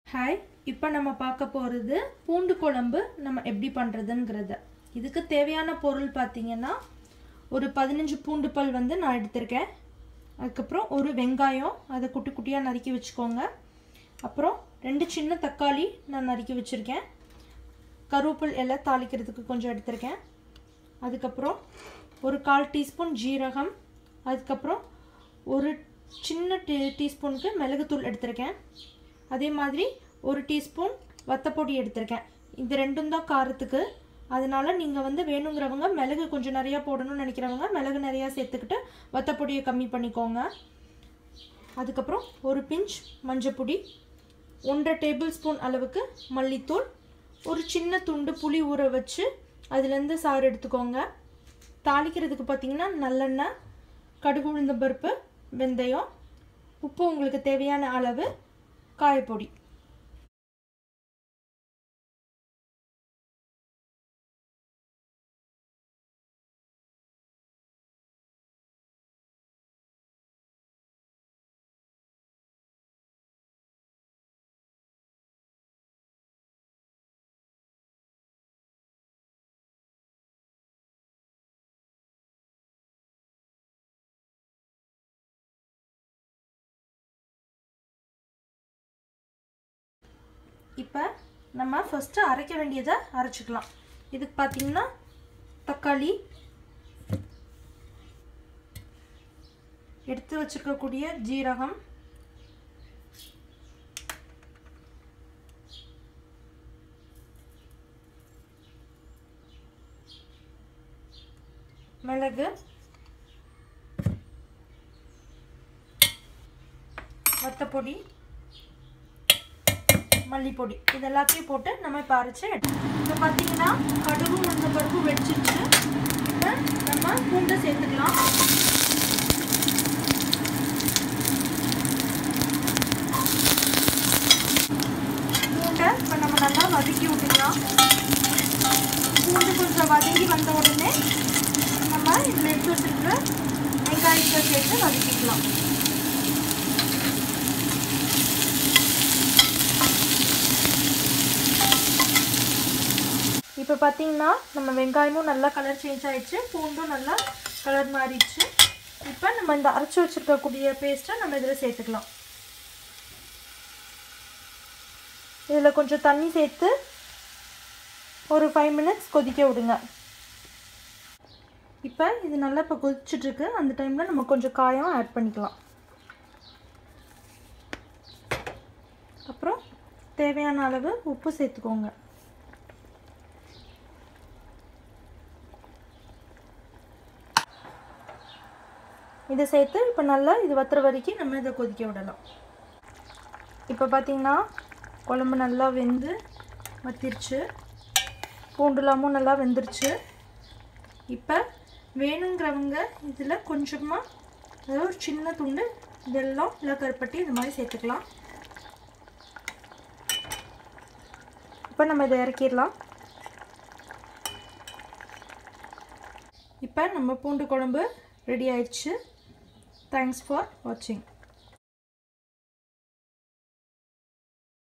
hi இப்போ நம்ம பார்க்க போகிறது பூண்டு குழம்பு நம்ம எப்படி பண்ணுறதுங்கிறத இதுக்கு தேவையான பொருள் பார்த்தீங்கன்னா ஒரு பதினஞ்சு பூண்டு பல் வந்து நான் எடுத்திருக்கேன் அதுக்கப்புறம் ஒரு வெங்காயம் அதை குட்டி குட்டியாக நறுக்கி வச்சுக்கோங்க அப்புறம் ரெண்டு சின்ன தக்காளி நான் நறுக்கி வச்சுருக்கேன் கருவேப்பில் எல்லாம் தாளிக்கிறதுக்கு கொஞ்சம் எடுத்திருக்கேன் அதுக்கப்புறம் ஒரு கால் டீஸ்பூன் ஜீரகம் அதுக்கப்புறம் ஒரு சின்ன டீ டீஸ்பூனுக்கு மிளகுத்தூள் எடுத்திருக்கேன் அதே மாதிரி ஒரு டீஸ்பூன் வத்தப்பொடி எடுத்திருக்கேன் இது ரெண்டும் தான் காரத்துக்கு அதனால் நீங்கள் வந்து வேணுங்கிறவங்க மிளகு கொஞ்சம் நிறையா போடணும்னு நினைக்கிறவங்க மிளகு நிறையா சேர்த்துக்கிட்டு வத்தப்பொடியை கம்மி பண்ணிக்கோங்க அதுக்கப்புறம் ஒரு பிஞ்ச் மஞ்சப்பொடி ஒன்றரை டேபிள் ஸ்பூன் அளவுக்கு மல்லித்தூள் ஒரு சின்ன துண்டு புளி ஊற வச்சு அதுலேருந்து சாறு எடுத்துக்கோங்க தாளிக்கிறதுக்கு பார்த்தீங்கன்னா நல்லெண்ணெய் கடுகு உளுந்த பருப்பு வெந்தயம் உப்பு உங்களுக்கு தேவையான அளவு காயப்பொடி இப்போ நம்ம ஃபஸ்ட்டு அரைக்க வேண்டியதை அரைச்சிக்கலாம் இதுக்கு பார்த்தீங்கன்னா தக்காளி எடுத்து வச்சுருக்கக்கூடிய ஜீரகம் மிளகு வத்தப்பொடி மல்லிப்பொடி இது எல்லாத்தையும் போட்டு நம்ம இப்போ அரைச்சி இப்போ பார்த்தீங்கன்னா கடுகு உளுந்த பருப்பு வெடிச்சிருச்சு இப்போ நம்ம பூண்டை சேர்த்துக்கலாம் பூண்டை இப்போ நம்ம நல்லா வதக்கி விட்டுக்கலாம் பூண்டு கொஞ்சம் வதங்கி வந்த உடனே நம்ம இதில் எடுத்து வச்சுருக்கிற வெங்காயத்தை சேர்த்து வதக்கிக்கலாம் இப்போ பார்த்தீங்கன்னா நம்ம வெங்காயமும் நல்லா கலர் சேஞ்ச் ஆயிடுச்சு பூண்டும் நல்லா கலர் மாறிடுச்சு இப்போ நம்ம இந்த அரைச்சி வச்சுருக்கக்கூடிய பேஸ்ட்டை நம்ம இதில் சேர்த்துக்கலாம் இதில் கொஞ்சம் தண்ணி சேர்த்து ஒரு ஃபைவ் மினிட்ஸ் கொதிக்க விடுங்க இப்போ இது நல்லா இப்போ கொதிச்சுட்ருக்கு அந்த டைமில் நம்ம கொஞ்சம் காயம் ஆட் பண்ணிக்கலாம் அப்புறம் தேவையான அளவு உப்பு சேர்த்துக்கோங்க இதை சேர்த்து இப்போ நல்லா இது வத்துற வரைக்கும் நம்ம இதை கொதிக்க விடலாம் இப்போ பார்த்திங்கன்னா குழம்பு நல்லா வெந்து வத்திருச்சு பூண்டுலாமும் நல்லா வெந்துருச்சு இப்போ வேணுங்கிறவங்க இதில் கொஞ்சமாக அதாவது ஒரு சின்ன துண்டு வெல்லம் இல்லை கருப்பட்டி இது மாதிரி சேர்த்துக்கலாம் இப்போ நம்ம இதை இறக்கிடலாம் இப்போ நம்ம பூண்டு குழம்பு ரெடி ஆயிடுச்சு தேங்க்ஸ் ஃபார் வாட்சிங்